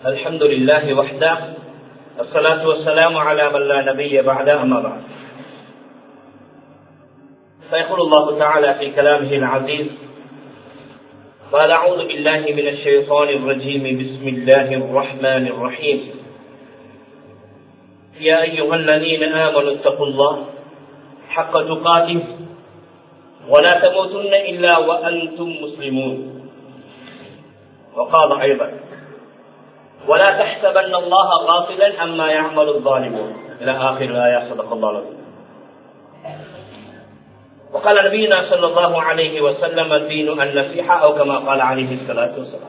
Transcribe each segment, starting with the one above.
الحمد لله وحده الصلاة والسلام على من لا نبي بعد أما بعد فيقول الله تعالى في كلامه العزيز قال أعوذ بالله من الشيطان الرجيم بسم الله الرحمن الرحيم يا أيها الذين آمنوا اتقوا الله حق تقاته ولا تموتن إلا وأنتم مسلمون وقال أيضا ولا تحسبن الله غافلا عما يعمل الظالمون إلى آخر الآية صدق الله العظيم وقال نبينا صلى الله عليه وسلم الدين النصيحة أو كما قال عليه الصلاة والسلام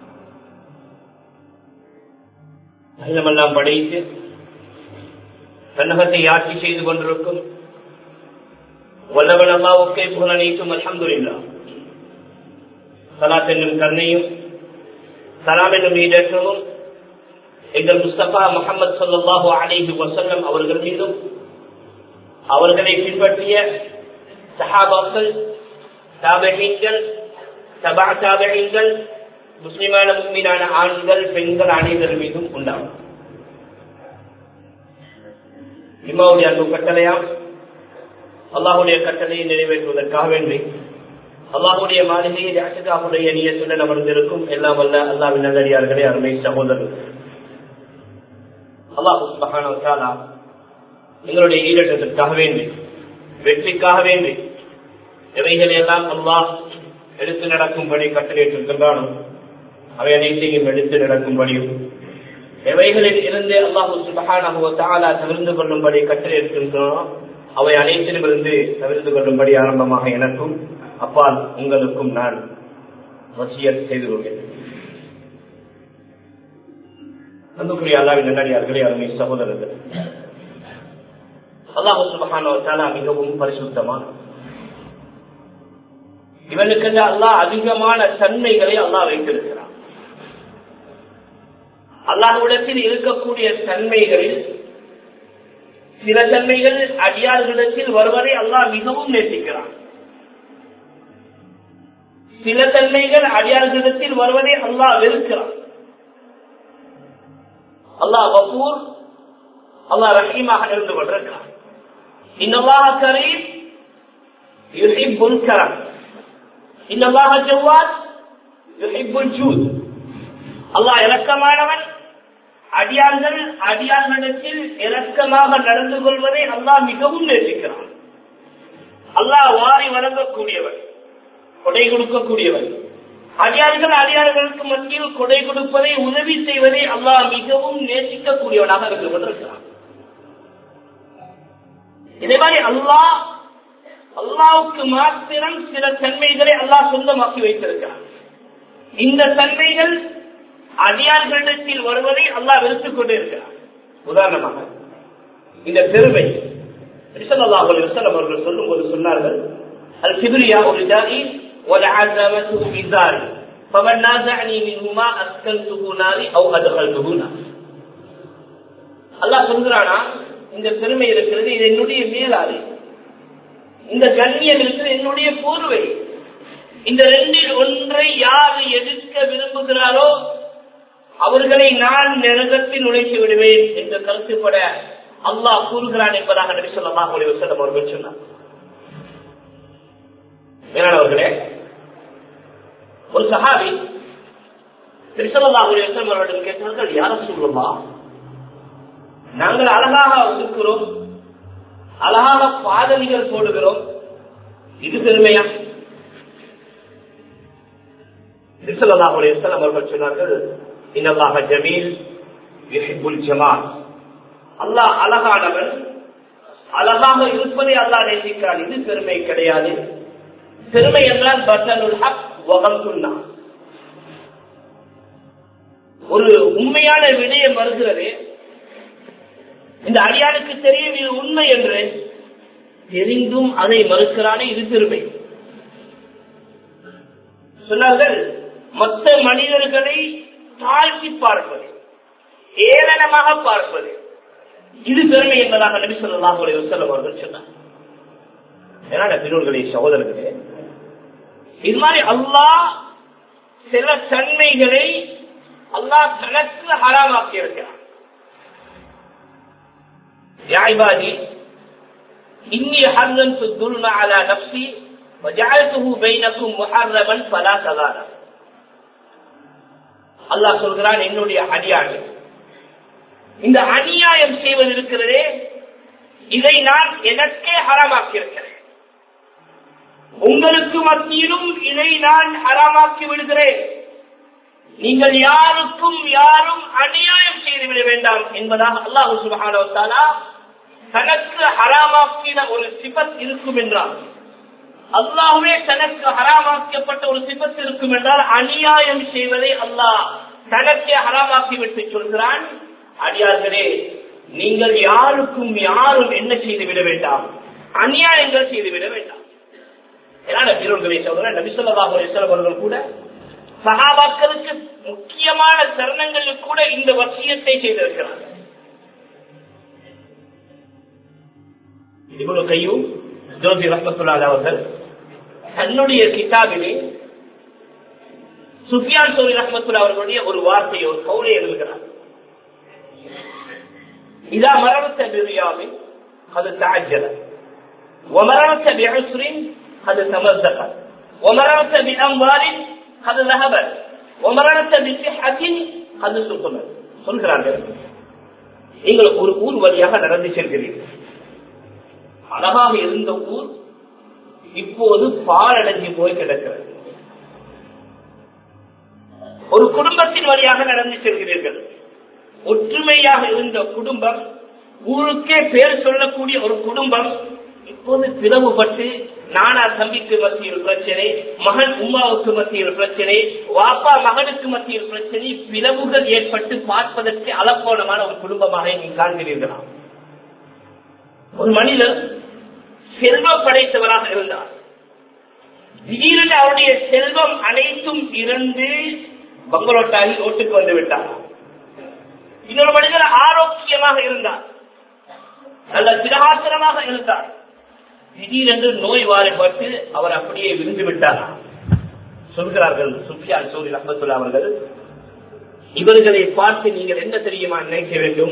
அகிலமெல்லாம் படைத்து கண்ணகத்தை ஆட்சி செய்து கொண்டிருக்கும் வல்லவன் அல்லாவுக்கே புகழனைக்கும் அல்ஹம்துலில்லா சலாத் என்னும் கருணையும் சலாம் என்னும் ஈடேற்றமும் எங்கள் முஸ்தபா முகமது சல்லாஹூ அலிஹி வசல்லம் அவர்கள் மீதும் அவர்களை பின்பற்றிய சஹாபாக்கள் தாபகீன்கள் சபா தாபகீன்கள் முஸ்லிமான முஸ்லிமான ஆண்கள் பெண்கள் அனைவர் மீதும் உண்டாகும் இம்மாவுடைய அன்பு கட்டளையாம் அல்லாஹுடைய கட்டளையை நிறைவேற்றுவதற்காக வேண்டி அல்லாஹுடைய மாளிகையை ராஷிதாவுடைய நியத்துடன் அமர்ந்திருக்கும் எல்லாம் வல்ல அல்லாவின் நல்லடியார்களே அருமை சகோதரர்கள் அல்லாஹு சுபஹானா எங்களுடைய ஈரட்டத்திற்காக வேண்டி வெற்றிக்காக வேண்டி எவைகளை எல்லாம் அல்லாஹ் எடுத்து நடக்கும்படி கட்டளையிட்டிருக்கின்றானோ அவை அனைத்தையும் எடுத்து நடக்கும்படியும் எவைகளில் இருந்து அல்லாஹு சுபஹானா தவிர்ந்து கொள்ளும்படி கட்டளையிட்டிருக்கிறோம் அவை அனைத்திலும் இருந்து தவிர்த்து கொள்ளும்படி ஆரம்பமாக எனக்கும் அப்பால் உங்களுக்கும் நான் வசியத் செய்து கொள்கிறேன் அன்புக்குரிய அல்லாவின் நல்லடியார்களே அருமை சகோதரர்கள் அல்லாஹு சுபஹானா மிகவும் பரிசுத்தமான இவனுக்கு அல்லாஹ் அதிகமான தன்மைகளை அல்லாஹ் வைத்திருக்கிறான் அல்லாஹ்விடத்தில் இருக்கக்கூடிய தன்மைகளில் சில தன்மைகள் அடியார்களிடத்தில் வருவதை அல்லாஹ் மிகவும் நேசிக்கிறான் சில தன்மைகள் அடியார்களிடத்தில் வருவதை அல்லாஹ் வெறுக்கிறான் அல்லாஹ் வபூர் அல்லாஹ் ரஹீமாக இருந்து கொண்டிருக்கிறான் இன்னல்லாஹ கரீம் யுஹிப்புல் கரம் இன்னல்லாஹ ஜவ்வாத் யுஹிப்புல் ஜூத் அல்லாஹ் இரக்கமானவன் அடியார்கள் அடியார்களிடத்தில் இரக்கமாக நடந்து கொள்வதை அல்லாஹ் மிகவும் நேசிக்கிறான் அல்லாஹ் வாரி வழங்கக்கூடியவன் கொடை கொடுக்கக்கூடியவன் அடியார்கள் அடியார்களுக்கு மத்தியில் கொடை கொடுப்பதை உதவி செய்வதை அல்லாஹ் மிகவும் நேசிக்கக்கூடியவனாக இருந்து கொண்டிருக்கிறான் இதே மாதிரி அல்லாஹ் அல்லாவுக்கு மாத்திரம் சில தன்மைகளை அல்லாஹ் சொந்தமாக்கி வைத்திருக்கிறான் இந்த தன்மைகள் அடியார்களிடத்தில் வருவதை அல்லாஹ் வெறுத்துக் கொண்டிருக்கிறார் உதாரணமாக இந்த பெருமை அவர்கள் சொல்லும் போது சொன்னார்கள் அது கிபிரியா ஒரு ஜாதி ஒரு ஆசிரமத்து இசாரி فمن نازعني منهما اسكنته ناري او ادخلته نار அல்லாஹ் சொல்கிறானா இந்த பெருமை இருக்கிறது இது என்னுடைய மேலாது இந்த கண்ணியம் இருக்கிறது என்னுடைய போர்வை இந்த ரெண்டில் ஒன்றை யார் எதிர்க்க விரும்புகிறாரோ அவர்களை நான் நரகத்தில் நுழைத்து விடுவேன் என்று கருத்துப்பட அல்லாஹ் கூறுகிறான் என்பதாக நபி சொல்லலாம் வசலம் அவர்கள் சொன்னார் மேலானவர்களே ஒரு சஹாபி திருசல்லாஹுடைய அவர்களிடம் கேட்டார்கள் யார சொல்லுமா நாங்கள் அழகாக இருக்கிறோம் அழகாக பாதலிகள் போடுகிறோம் இது பெருமையா திருசல்லாஹுடைய அவர்கள் சொன்னார்கள் இன்னல்லாக ஜமீல் யுஹிப்புல் ஜமால் அல்லாஹ் அழகானவன் அழகாக இருப்பதை அல்லாஹ் நேசிக்கிறான் இது பெருமை கிடையாது பெருமை என்றால் பசனுல் ஹக் வகம் சுன்னா ஒரு உண்மையான விடயம் வருகிறது இந்த அடியானுக்கு தெரியும் இது உண்மை என்று தெரிந்தும் அதை மறுக்கிறானே இது பெருமை சொன்னார்கள் மற்ற மனிதர்களை தாழ்த்தி பார்ப்பது ஏளனமாக பார்ப்பது இது பெருமை என்பதாக நபி சொல்லலாம் செல்லம் அவர்கள் சொன்னார் ஏன்னா பின்னோர்களே சகோதரர்களே இது மாதிரி அல்லாஹ் சில தன்மைகளை அல்லாஹ் தனக்கு ஹராமாக்கி இருக்கிறான் யாய்பாதி இன்னி ஹர்ரன் துல்ம அலா நப்சி وجعلته بينكم محرما فلا تظالموا அல்லாஹ் சொல்கிறான் என்னுடைய அடியாடு இந்த அநியாயம் செய்வது இருக்கிறதே இதை நான் எனக்கே ஹராமாக்கியிருக்கிறேன் உங்களுக்கு மத்தியிலும் இதை நான் ஹராமாக்கி விடுகிறேன் நீங்கள் யாருக்கும் யாரும் அநியாயம் செய்துவிட வேண்டாம் என்பதாக அல்லாஹு சுபஹானா தனக்கு ஹராமாக்கின ஒரு சிபத் இருக்கும் என்றால் அல்லாஹுவே தனக்கு ஹராமாக்கப்பட்ட ஒரு சிபத் இருக்கும் என்றால் அநியாயம் செய்வதை அல்லாஹ் தனக்கே ஹராமாக்கி விட்டு சொல்கிறான் அடியார்களே நீங்கள் யாருக்கும் யாரும் என்ன செய்து விட வேண்டாம் அநியாயங்கள் செய்து விட வேண்டாம் ஏன்னா வீரர்களை சொல்ற நபிசல்லாஹு அலிஸ்லாம் அவர்கள் கூட சகாபாக்களுக்கு முக்கியமான தருணங்களில் கூட இந்த வசியத்தை செய்திருக்கிறார் இவ்வளவு கையும் ஜோதி ரஹமத்துல்லால் அவர்கள் தன்னுடைய கிதாபிலே சுஃபியான் சோரி ரஹமத்துல்லா அவர்களுடைய ஒரு வார்த்தையை ஒரு கவுலை எழுதுகிறார் இதா மரணத்த பிரியாமின் அது தாஜல ومررت بعسر قد تمزق ومررت بأموال قد ذهبت ومررت بصحة قد سقمت சொல்கிறார்கள் நீங்கள் ஒரு ஊர் வழியாக நடந்து செல்கிறீர்கள் அழகாக இருந்த ஊர் இப்போது பாலடைஞ்சு போய் கிடக்கிறது ஒரு குடும்பத்தின் வழியாக நடந்து செல்கிறீர்கள் ஒற்றுமையாக இருந்த குடும்பம் ஊருக்கே பேர் சொல்லக்கூடிய ஒரு குடும்பம் இப்போது பிளவுபட்டு நானா தம்பிக்கு மத்தியில் பிரச்சனை மகன் உமாவுக்கு மத்தியில் பிரச்சனை வாப்பா மகனுக்கு மத்தியில் பிரச்சனை பிளவுகள் ஏற்பட்டு பார்ப்பதற்கு அலப்போனமான ஒரு குடும்பமாக நீங்கள் காண்கிறீர்களா ஒரு மனிதர் செல்வம் படைத்தவராக இருந்தார் திடீரென்று அவருடைய செல்வம் அனைத்தும் இறந்து பங்களோட்டாகி ஓட்டுக்கு வந்து விட்டார் இன்னொரு மனிதர் ஆரோக்கியமாக இருந்தார் நல்ல திரகாத்திரமாக இருந்தார் திடீரென்று நோய் வாரிப்பட்டு அவர் அப்படியே விருந்து விட்டார் சொல்கிறார்கள் சுஃபியான் சூரி ரஹமத்துல்லா அவர்கள் இவர்களை பார்த்து நீங்கள் என்ன தெரியுமா நினைக்க வேண்டும்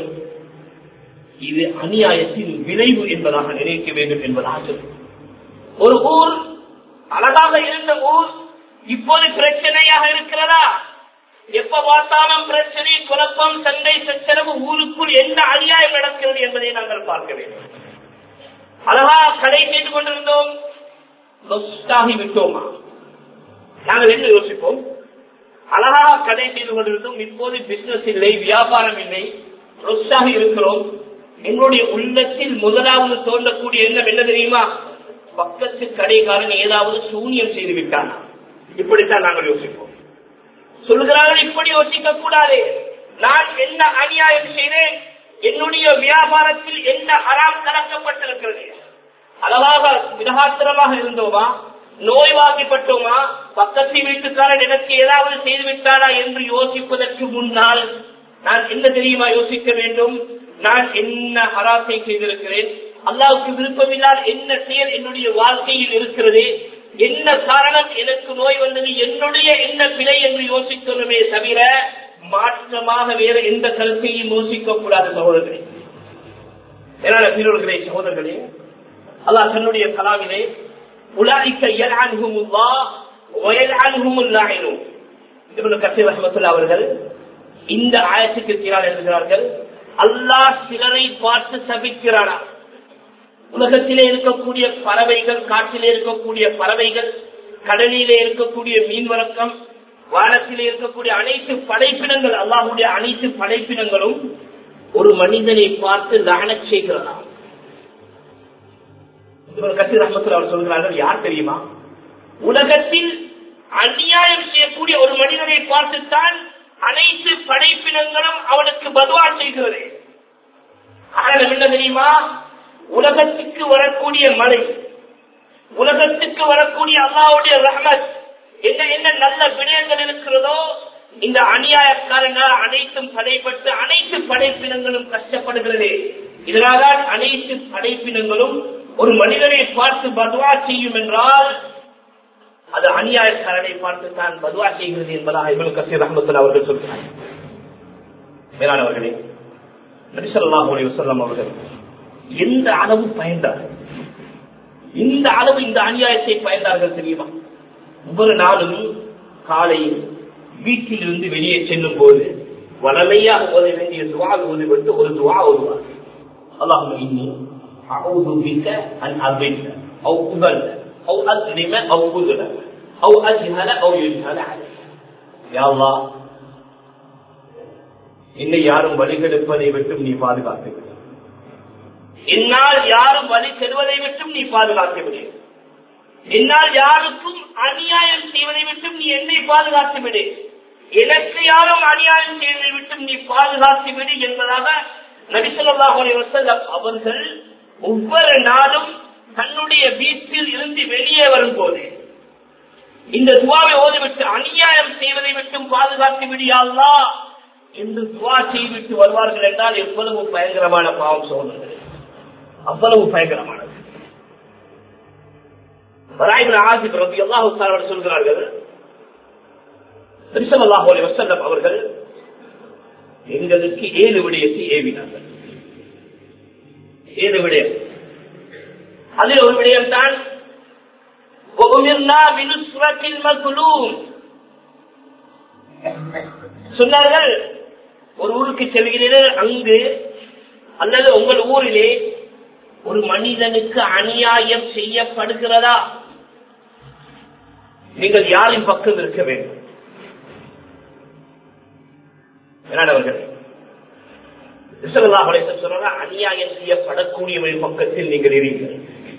இது அநியாயத்தின் விளைவு என்பதாக நினைக்க வேண்டும் என்பதாக ஒரு ஊர் அழகாக இருந்த ஊர் இப்போது பிரச்சனையாக இருக்கிறதா எப்ப பார்த்தாலும் பிரச்சனை குழப்பம் சண்டை சச்சரவு ஊருக்குள் எந்த அநியாயம் நடக்கிறது என்பதை நாங்கள் பார்க்க வேண்டும் அழகா கடை செய்து கொண்டிருந்தோம் லொஸ்டாகி விட்டோமா நாங்கள் என்ன யோசிப்போம் அழகா கடை செய்து கொண்டிருந்தோம் இப்போது பிசினஸ் இல்லை வியாபாரம் இல்லை லொஸ்டாக இருக்கிறோம் எங்களுடைய உள்ளத்தில் முதலாவது தோன்றக்கூடிய எண்ணம் என்ன தெரியுமா பக்கத்து கடைக்காரன் ஏதாவது சூனியம் செய்து விட்டானா இப்படித்தான் நாங்கள் யோசிப்போம் சொல்கிறார்கள் இப்படி யோசிக்க கூடாது நான் என்ன அநியாயம் செய்தேன் என்னுடைய வியாபாரத்தில் என்ன அறாம் கலக்கப்பட்டிருக்கிறது அழகாக மிதகாத்திரமாக இருந்தோமா நோய்வாகிப்பட்டோமா பக்கத்து வீட்டுக்காரன் எனக்கு ஏதாவது செய்து விட்டாரா என்று யோசிப்பதற்கு முன்னால் நான் என்ன தெரியுமா யோசிக்க வேண்டும் நான் என்ன ஹராசை செய்திருக்கிறேன் அல்லாவுக்கு விருப்பமில்லால் என்ன செயல் என்னுடைய வாழ்க்கையில் இருக்கிறது என்ன காரணம் எனக்கு நோய் வந்தது என்னுடைய என்ன பிழை என்று யோசிக்கணுமே தவிர மாற்றமாக வேற எந்த கருத்தையும் யோசிக்க கூடாது சகோதரர்களே ஏன்னா வீரர்களே சகோதரர்களே அல்லாஹ் தன்னுடைய கலாவிலே உலாய்க்க யல்அன்ஹுமுல்லா வயல்அன்ஹுமுல் லாயினூன் இப்னு கஸீர் ரஹ்மத்துல்லாஹி அவர்கள் இந்த ஆயத்துக்கு கீழால் எழுதுகிறார்கள் அல்லாஹ் சிலரை பார்த்து சபிக்கிறாரா உலகத்திலே இருக்கக்கூடிய பறவைகள் காட்டிலே இருக்கக்கூடிய பறவைகள் கடலிலே இருக்கக்கூடிய மீன் வழக்கம் வானத்திலே இருக்கக்கூடிய அனைத்து படைப்பினங்கள் அல்லாஹுடைய அனைத்து படைப்பினங்களும் ஒரு மனிதனை பார்த்து லகனச் செய்கிறதா கசீர் ரஹமத்துல அவர் சொல்கிறார்கள் யார் தெரியுமா உலகத்தில் அநியாயம் செய்யக்கூடிய ஒரு மனிதனை பார்த்துத்தான் அனைத்து படைப்பினங்களும் அவனுக்கு பதுவா செய்கிறது காரணம் என்ன தெரியுமா உலகத்துக்கு வரக்கூடிய மழை உலகத்துக்கு வரக்கூடிய அல்லாவுடைய ரஹமத் என்ன என்ன நல்ல விடயங்கள் இருக்கிறதோ இந்த அநியாயக்காரனால் அனைத்தும் படைப்பட்டு அனைத்து படைப்பினங்களும் கஷ்டப்படுகிறது இதனால்தான் அனைத்து படைப்பினங்களும் ஒரு மனிதனை பார்த்து பதுவா செய்யும் என்றால் அது அநியாயக்காரனை பார்த்து தான் பதுவா செய்கிறது என்பதாக இவன் கசீர் அஹமத்துல அவர்கள் சொல்கிறார் மேலானவர்களே நபிசல்லாஹ் வசல்லம் அவர்கள் எந்த அளவு பயந்தார்கள் இந்த அளவு இந்த அநியாயத்தை பயந்தார்கள் தெரியுமா ஒவ்வொரு நாளும் காலையில் வீட்டில் இருந்து வெளியே செல்லும் போது வளமையாக ஓத வேண்டிய துவா ஓதுவிட்டு ஒரு துவா ஓதுவார் அல்லாஹும் இன்னி أعوذ بك أن أضل أو أضل أو أظلم أو أظلم أو أجهل أو يجهل علي يا الله என்னை யாரும் வழிகெடுப்பதை விட்டும் நீ பாதுகாத்து விடு என்னால் யாரும் வழி செல்வதை விட்டும் நீ பாதுகாத்து விடு என்னால் யாருக்கும் அநியாயம் செய்வதை விட்டும் நீ என்னை பாதுகாத்து விடு எனக்கு யாரும் அநியாயம் செய்வதை விட்டும் நீ பாதுகாத்து விடு என்பதாக நபிசல்லாஹ் வசல்லம் அவர்கள் ஒவ்வொரு நாளும் தன்னுடைய வீட்டில் இருந்து வெளியே வரும்போது இந்த துவாவை ஓதிவிட்டு அநியாயம் செய்வதை விட்டும் பாதுகாத்து விடியாளா என்று துவா செய்துவிட்டு வருவார்கள் என்றால் எவ்வளவு பயங்கரமான பாவம் சோதனை அவ்வளவு பயங்கரமானது ஆசிப் ரபி அல்லாஹு சொல்கிறார்கள் வசல்லம் அவர்கள் எங்களுக்கு ஏழு விடயத்தை ஏவினார்கள் ஏழு விடயம் அதில் ஒரு விடயம் தான் சொன்னார்கள் ஒரு ஊருக்கு செல்கிறீர்கள் அங்கு அல்லது உங்கள் ஊரிலே ஒரு மனிதனுக்கு அநியாயம் செய்யப்படுகிறதா நீங்கள் யாரின் பக்கம் இருக்க வேண்டும் என்னவர்கள் சொன்னாங்க அநியாயம் செய்யப்படக்கூடியவரின் பக்கத்தில் நீங்கள் இருங்கள்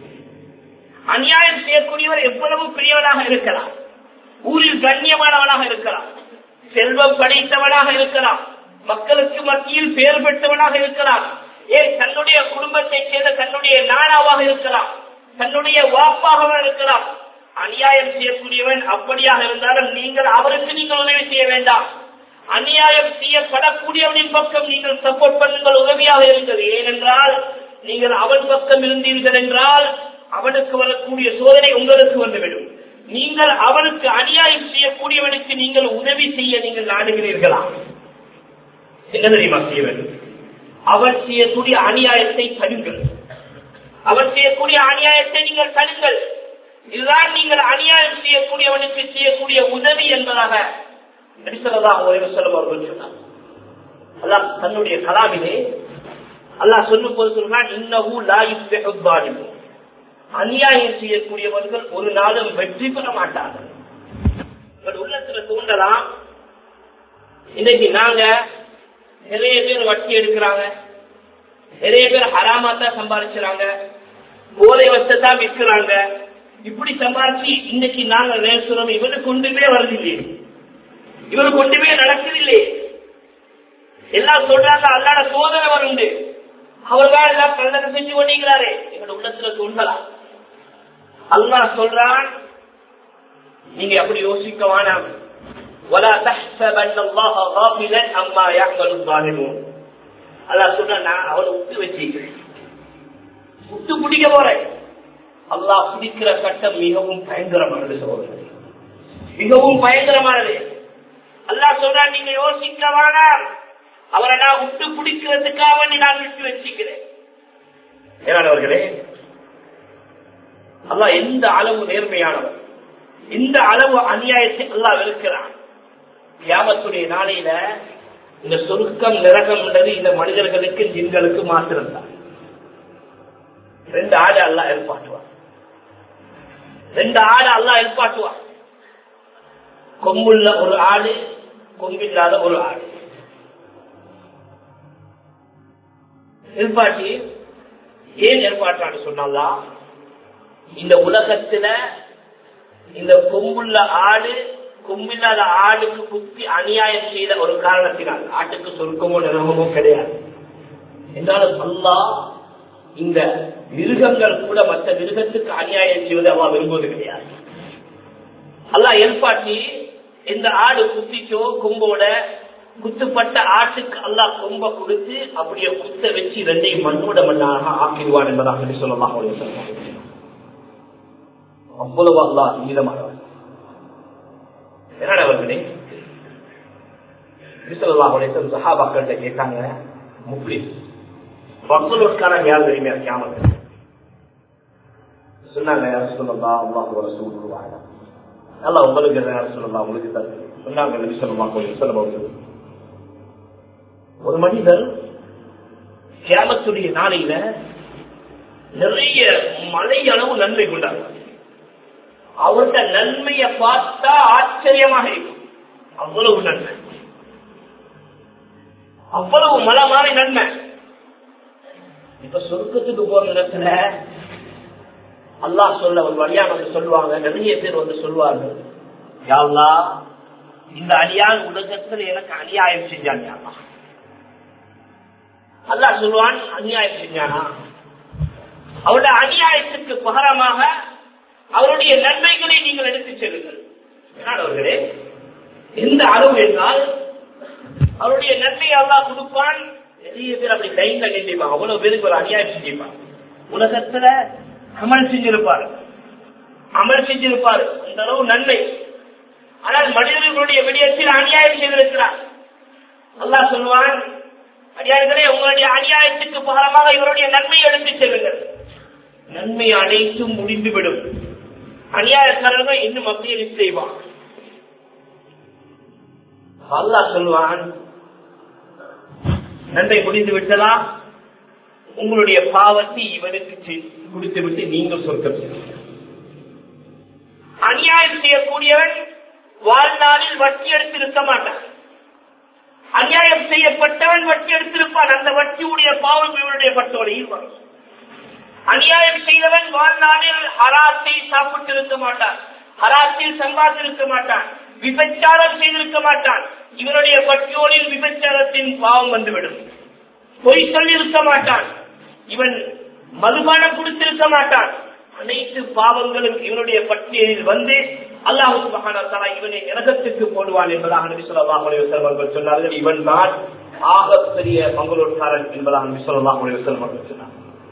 அநியாயம் செய்யக்கூடியவர் எவ்வளவு பெரியவனாக இருக்கலாம் ஊரில் கண்ணியமானவனாக இருக்கலாம் செல்வம் படைத்தவனாக இருக்கலாம் மக்களுக்கு மத்தியில் பெயர் பெற்றவனாக இருக்கலாம் ஏன் தன்னுடைய குடும்பத்தை சேர்ந்த தன்னுடைய நானாவாக இருக்கலாம் தன்னுடைய வாப்பாக இருக்கலாம் அநியாயம் செய்யக்கூடியவன் அப்படியாக இருந்தாலும் நீங்கள் அவருக்கு நீங்கள் உதவி செய்ய வேண்டாம் அநியாயம் செய்யப்படக்கூடியவனின் பக்கம் நீங்கள் சப்போர்ட் பண்ணுங்கள் உதவியாக இருந்தது ஏனென்றால் நீங்கள் அவன் பக்கம் இருந்தீர்கள் என்றால் அவனுக்கு வரக்கூடிய சோதனை உங்களுக்கு வந்துவிடும் நீங்கள் அவனுக்கு அநியாயம் செய்யக்கூடியவனுக்கு நீங்கள் உதவி செய்ய நீங்கள் நாடுகிறீர்களா என்ன தெரியுமா செய்ய வேண்டும் அவன் செய்யக்கூடிய அநியாயத்தை தடுங்கள் அவன் செய்யக்கூடிய அநியாயத்தை நீங்கள் தடுங்கள் இதுதான் நீங்கள் அநியாயம் செய்யக்கூடியவனுக்கு செய்யக்கூடிய உதவி என்பதாக நடிசரதாக ஒரே சொல்லும் அவர்கள் சொன்னார் அல்லாஹ் தன்னுடைய கலாமிலே அல்லாஹ் சொல்லும் போது சொன்னான் இன்னமும் லாயுத்தேன் அநியாயம் செய்யக்கூடியவர்கள் ஒரு நாளும் வெற்றி பெற மாட்டார்கள் உங்கள் உள்ளத்துல தூண்டலாம் இன்னைக்கு நாங்க நிறைய பேர் வட்டி எடுக்கிறாங்க நிறைய பேர் ஹராமா தான் சம்பாதிக்கிறாங்க போதை வசத்தை தான் விற்கிறாங்க இப்படி சம்பாதிச்சு இன்னைக்கு நாங்க நேசுறோம் இவருக்கு கொண்டுமே வருதில்லையே இவருக்கு கொண்டுமே நடக்குதில்லையே எல்லாம் சொல்றாங்க அல்லாட சோதனை வருண்டு அவர்தான் எல்லாம் கல்லறை செஞ்சு கொண்டிருக்கிறாரே எங்களோட உள்ளத்துல தோன்றலாம் அல்லாஹ் சொல்றான் நீங்க அப்படி யோசிக்க வேணாம் ولا تحسبن الله غافلا عما يعمل الظالمون அல்லாஹ் சொல்ற நான் அவனை விட்டு வச்சிருக்கிறேன் விட்டு பிடிக்க போறேன் அல்லாஹ் பிடிக்கிற சட்டம் மிகவும் பயங்கரமானது சகோதரர் மிகவும் பயங்கரமானது அல்லாஹ் சொல்ற நீங்க யோசிக்க வேணாம் அவரை நான் விட்டு பிடிக்கிறதுக்காக வேண்டி நான் விட்டு வச்சுக்கிறேன் ஏனானவர்களே அல்லா எந்த அளவு நேர்மையானவர் இந்த அளவு அநியாயத்தை அல்லா வெறுக்கிறான் யாமத்துடைய நாளையில இந்த சொருக்கம் நிரகம்ன்றது இந்த மனிதர்களுக்கு ஜின்களுக்கு மாத்திரம்தான் ரெண்டு ஆடு அல்லா ஏற்பாட்டுவார் ரெண்டு ஆடு அல்லா ஏற்பாட்டுவார் கொம்புள்ள ஒரு ஆடு கொம்பில்லாத ஒரு ஆடு ஏற்பாட்டி ஏன் ஏற்பாட்டான்னு சொன்னாலா இந்த உலகத்துல இந்த கொம்புள்ள ஆடு கொம்பில்லாத ஆடுக்கு குத்தி அநியாயம் செய்த ஒரு காரணத்தினால் ஆட்டுக்கு சொருக்கமோ நிறமோ கிடையாது என்றாலும் அல்லா இந்த மிருகங்கள் கூட மற்ற மிருகத்துக்கு அநியாயம் செய்வதை அவா விரும்புவது கிடையாது அல்லா ஏற்பாட்டி இந்த ஆடு குத்திச்சோ கொம்போட குத்துப்பட்ட ஆட்டுக்கு அல்லா கொம்ப கொடுத்து அப்படியே குத்த வச்சு ரெண்டையும் மண்ணோட மண்ணாக ஆக்கிடுவான் என்பதாக சொல்லலாம் அவ்வளவு அல்லா நீளமானவன் என்னடவர்களே சஹாபாக்கள்கிட்ட கேட்டாங்க முப்ளிஸ் மக்களுக்கான யார் தெரியுமா கியாமத்து சொன்னாங்க யார் சொல்லலாம் அல்லாஹ் ஒரு சூழ்நிலை நல்லா உங்களுக்கு யார் சொல்லலாம் உங்களுக்கு தான் சொன்னாங்க நபி சொல்லலாம் கொஞ்சம் சொல்ல ஒரு மனிதர் கியாமத்துடைய நாளையில நிறைய மலை அளவு நன்மை கொண்டாங்க அவர்கிட்ட நன்மையை பார்த்தா ஆச்சரியமாக இருக்கும் அவ்வளவு நன்மை அவ்வளவு மலை மாறி நன்மை இப்ப சொர்க்கத்துக்கு போற இடத்துல அல்லாஹ் சொல்ல ஒரு வழியா வந்து சொல்லுவாங்க நிறைய பேர் வந்து சொல்லுவார்கள் யாழ்லா இந்த அடியான் உலகத்தில் எனக்கு அநியாயம் செஞ்சான் யாழ்லா அல்லாஹ் சொல்லுவான் அநியாயம் செஞ்சானா அவருடைய அநியாயத்துக்கு பகரமாக அவருடைய நன்மைகளை நீங்கள் எடுத்துச் செல்லுங்கள் அவர்களே எந்த அளவு என்றால் அவருடைய நன்மையை அல்லாஹ் கொடுப்பான் நிறைய பேர் அப்படி கைங்க நின்றுப்பாங்க அவ்வளவு பேருக்கு ஒரு அநியாயம் செஞ்சிருப்பாங்க உலகத்துல அமல் செஞ்சிருப்பாரு அமல் செஞ்சிருப்பாரு அந்த அளவு நன்மை ஆனால் மனிதர்களுடைய விடயத்தில் அநியாயம் செய்திருக்கிறார் அல்லாஹ் சொல்லுவான் அடியார்களே உங்களுடைய அநியாயத்துக்கு பகரமாக இவருடைய நன்மை எடுத்து செல்லுங்கள் நன்மை அனைத்தும் முடிந்துவிடும் அநியாயக்காரர்கள் இன்னும் அப்படியே செய்வான் அல்லாஹ் சொல்லுவான் நன்மை முடிந்து விட்டதா உங்களுடைய பாவத்தை இவனுக்கு கொடுத்து விட்டு நீங்கள் சொர்க்கம் அநியாயம் செய்யக்கூடியவன் வாழ்நாளில் வட்டி எடுத்திருக்க மாட்டான் அநியாயம் செய்யப்பட்டவன் வட்டி எடுத்திருப்பான் அந்த வட்டியுடைய பாவம் இவனுடைய பட்டோடையில் வரும் அநியாயம் செய்தவன் வாழ்நாளில் ஹராத்தை சாப்பிட்டு இருக்க மாட்டான் ஹராத்தில் சம்பாதித்திருக்க மாட்டான் விபச்சாரம் செய்திருக்க மாட்டான் இவனுடைய பட்டியோலில் விபச்சாரத்தின் பாவம் வந்துவிடும் பொய் சொல்லி இருக்க மாட்டான் இவன் மதுபானம் கொடுத்திருக்க மாட்டான் அனைத்து பாவங்களும் இவனுடைய பட்டியலில் வந்து அல்லாஹு மகானா இவனை நரகத்துக்கு போடுவான் என்பதாக நபி சொல்லாஹ் அவர்கள் சொன்னார்கள் இவன் தான் ஆகப்பெரிய மங்களூர்காரன் என்பதாக நபி சொல்லாஹ் அவர்கள் சொன்னார்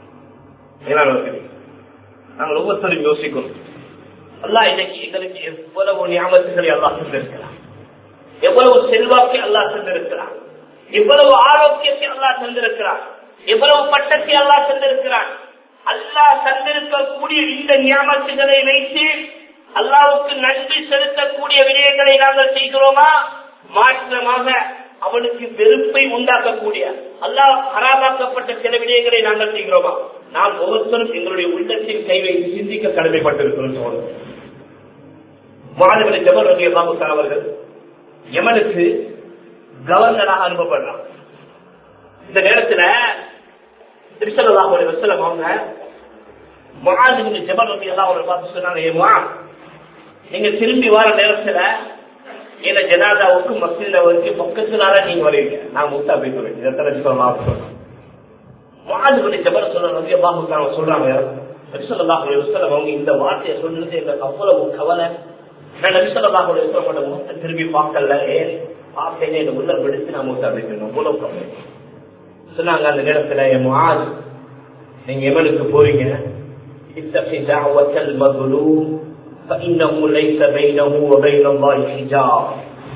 நாங்கள் ஒவ்வொருத்தரும் யோசிக்கணும் அல்லாஹ் இன்னைக்கு எங்களுக்கு எவ்வளவு ஞாபகத்துகளை அல்லாஹ் தந்திருக்கிறான் எவ்வளவு செல்வாக்கை அல்லாஹ் தந்திருக்கிறான் எவ்வளவு ஆரோக்கியத்தை அல்லாஹ் தந்திருக்கிறான் எவ்வளவு பட்டத்தை அல்லாஹ் தந்திருக்கிறான் அல்லாஹ் தந்திருக்கக்கூடிய இந்த ஞாபகத்துகளை வைத்து அல்லாவுக்கு நன்றி செலுத்தக்கூடிய விடயங்களை நாங்கள் செய்கிறோமா மாற்றமாக அவனுக்கு வெறுப்பை உண்டாக்கக்கூடிய அல்லாஹ் ஹராமாக்கப்பட்ட சில விடயங்களை நாங்கள் செய்கிறோமா நாம் ஒவ்வொருத்தரும் எங்களுடைய உள்ளத்தில் கை வைத்து சிந்திக்க கடமைப்பட்டிருக்கிறோம் சோழர் மாணவரை ஜபர் ரவி அல்லாமுத்தான் அவர்கள் யமனுக்கு கவர்னராக அனுப்பப்படுறான் இந்த நேரத்துல திருச்சலாவுடைய வசலம் அவங்க மகாதிபதி ஜபர் ரவி எல்லாம் அவரை பார்த்து சொன்னாங்க ஏமா நீங்க திரும்பி வர நேரத்துல இந்த ஜனாதாவுக்கு மசித வந்து பக்கத்துனால நீங்க வருவீங்க நான் முத்தா போய் சொல்றேன் இதை சொல்லலாம் சொல்றேன் மகாதிபதி ஜபர் சொல்ற ரவி அல்லாமுத்தான் சொல்றாங்க நபிசல்லாஹுடைய வசலம் அவங்க இந்த வார்த்தையை சொன்னது எங்களுக்கு அவ்வளவு கவலை நான் நபிசல்லாஹுடைய வசலமோட முகத்தை திரும்பி பார்க்கல ஏன் பார்த்தேனே இந்த உள்ள விடுத்து நான் முத்தா போய்க்கணும் அவ்வளவு கவலை சொன்னாங்க அந்த நேரத்துல என் மால் நீங்க எவனுக்கு போறீங்க اتقي دعوة المظلوم فإنه ليس بينه وبين الله حجاب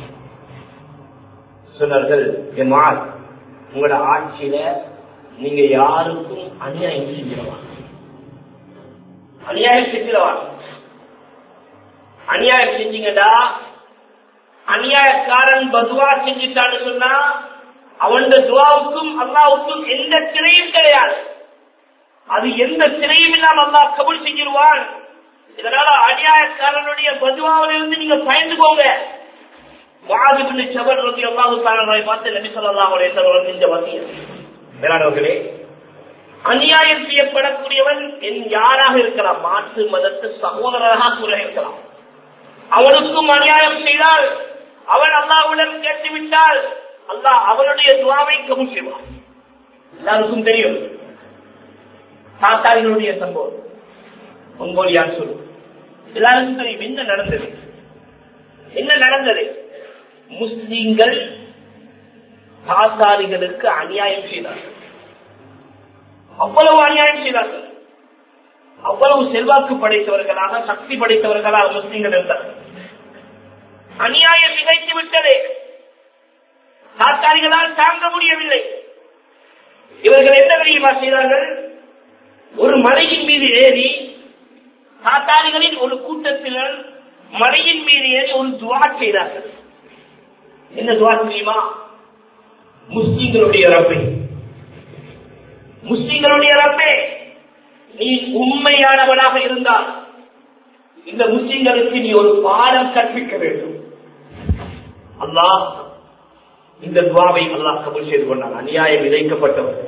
சொன்னார்கள் என் மால் உங்களோட ஆட்சியில நீங்க யாருக்கும் அநியாயம் செஞ்சிடவா அநியாயம் செஞ்சிடவா அநியாயம் செஞ்சீங்கடா அநியாயக்காரன் பதுவா செஞ்சுட்டான்னு சொன்னா அவன் துவாவுக்கும் அல்லாவுக்கும் எந்த திரையும் கிடையாது அது எந்த திரையும் இல்லாம அல்லா கபுல் செஞ்சிருவான் இதனால அநியாயக்காரனுடைய பதுவாவில இருந்து நீங்க பயந்து போங்க வாதிபுள்ளி செவர் ரவி அல்லாஹு தாரனை பார்த்து நபி சொல்லலாம் செஞ்ச வசியம் மேலானவர்களே அநியாயம் செய்யப்படக்கூடியவன் என் யாராக இருக்கலாம் மாற்று மதத்து சகோதரராக கூட இருக்கலாம் அவனுக்கும் அநியாயம் செய்தால் அவன் அல்லாவுடன் கேட்டுவிட்டால் அல்லாஹ் அவனுடைய துவாவை கபூல் செய்வான் எல்லாருக்கும் தெரியும் தாத்தாவினுடைய சம்பவம் மங்கோலியான் சொல்லு எல்லாருக்கும் தெரியும் என்ன நடந்தது என்ன நடந்தது முஸ்லீம்கள் தாத்தாரிகளுக்கு அநியாயம் செய்தார்கள் அவ்வளவு அநியாயம் செய்தார்கள் அவ்வளவு செல்வாக்கு படைத்தவர்களாக சக்தி படைத்தவர்களாக முஸ்லீம்கள் இருந்தார்கள் அநியாயம் நிகழ்த்தி விட்டது தாத்தாரிகளால் தாங்க முடியவில்லை இவர்கள் என்ன தெரியுமா செய்தார்கள் ஒரு மலையின் மீது ஏறி தாத்தாரிகளின் ஒரு கூட்டத்தினர் மலையின் மீது ஏறி ஒரு துவா செய்தார்கள் என்ன துவா தெரியுமா முஸ்லிம்களுடைய ரப்பை முஸ்லிம்களுடைய ரப்பே நீ உண்மையானவனாக இருந்தால் இந்த முஸ்லிம்களுக்கு நீ ஒரு பாடம் கற்பிக்க வேண்டும் அல்லாஹ் இந்த துவாவை அல்லாஹ் கபூல் செய்து கொண்டான் அநியாயம் விதைக்கப்பட்டவர்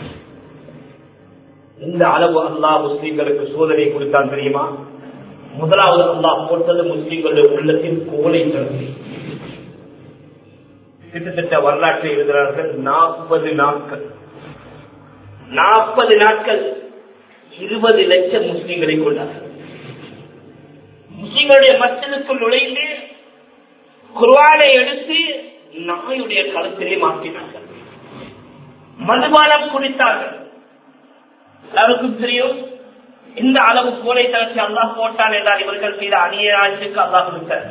இந்த அளவு அல்லாஹ் முஸ்லிம்களுக்கு சோதனை கொடுத்தான் தெரியுமா முதலாவது அல்லாஹ் போட்டது முஸ்லிம்களுடைய உள்ளத்தில் கோலை திறந்து கிட்டத்தட்ட வரலாற்றை எழுதுகிறார்கள் நாற்பது நாட்கள் நாற்பது நாட்கள் இருபது லட்சம் முஸ்லிம்களை கொண்டார்கள் முஸ்லிம்களுடைய மக்களுக்குள் நுழைந்து குர்வானை எடுத்து நாயுடைய கருத்திலே மாற்றினார்கள் மதுபானம் குடித்தார்கள் எல்லாருக்கும் தெரியும் இந்த அளவு கோலை தளர்ச்சி அல்லாஹ் போட்டான் என்றால் இவர்கள் செய்த அநியாயத்துக்கு அல்லாஹ் கொடுத்தார்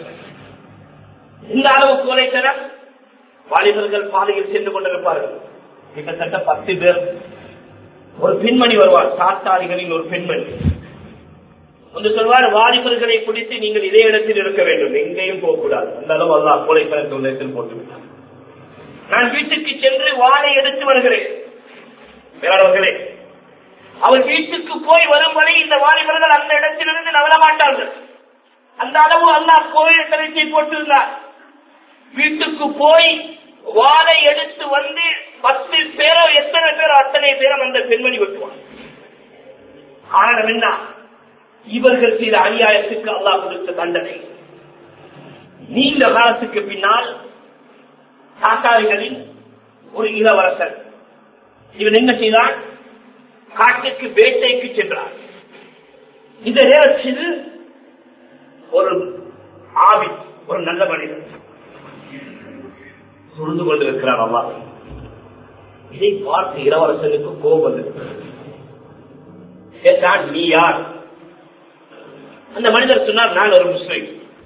இந்த அளவு கோலைத்தனம் வாலிபர்கள் பாதையில் சென்று கொண்டிருப்பார்கள் கிட்டத்தட்ட பத்து பேர் ஒரு பெண்மணி வருவார் சாத்தாரிகளின் ஒரு பெண்மணி ஒன்று சொல்வார் வாலிபர்களை பிடித்து நீங்கள் இதே இடத்தில் இருக்க வேண்டும் எங்கேயும் போகக்கூடாது அந்த அளவு அல்லா கோலைத்தனத்தை உள்ளத்தில் போட்டு விட்டார் நான் வீட்டுக்கு சென்று வாழை எடுத்து வருகிறேன் வேறவர்களே அவர் வீட்டுக்கு போய் வரும் வரை இந்த வாலிபர்கள் அந்த இடத்திலிருந்து நகர மாட்டார்கள் அந்த அளவு அல்லாஹ் கோயில் தலைச்சை போட்டிருந்தார் வீட்டுக்கு போய் வாழை எடுத்து வந்து பத்து பேரோ எத்தனை பேரோ அத்தனை பேரும் அந்த பெண்மணி வெட்டுவார் காரணம் என்ன இவர்கள் செய்த அநியாயத்துக்கு அல்லாஹ் கொடுத்த தண்டனை நீண்ட காலத்துக்கு பின்னால் சாத்தாரிகளின் ஒரு இளவரசர் இவன் என்ன செய்தான் காட்டுக்கு வேட்டைக்கு சென்றார் இந்த நேரத்தில் ஒரு ஆவி ஒரு நல்ல மனிதன் சுருந்து கொண்டிருக்கிறார் அல்லா இதை பார்த்து இளவரசனுக்கு கோபம் வந்திருக்கிறது கேட்டான் நீ யார் அந்த மனிதர் சொன்னார் நான் ஒரு முஸ்லிம்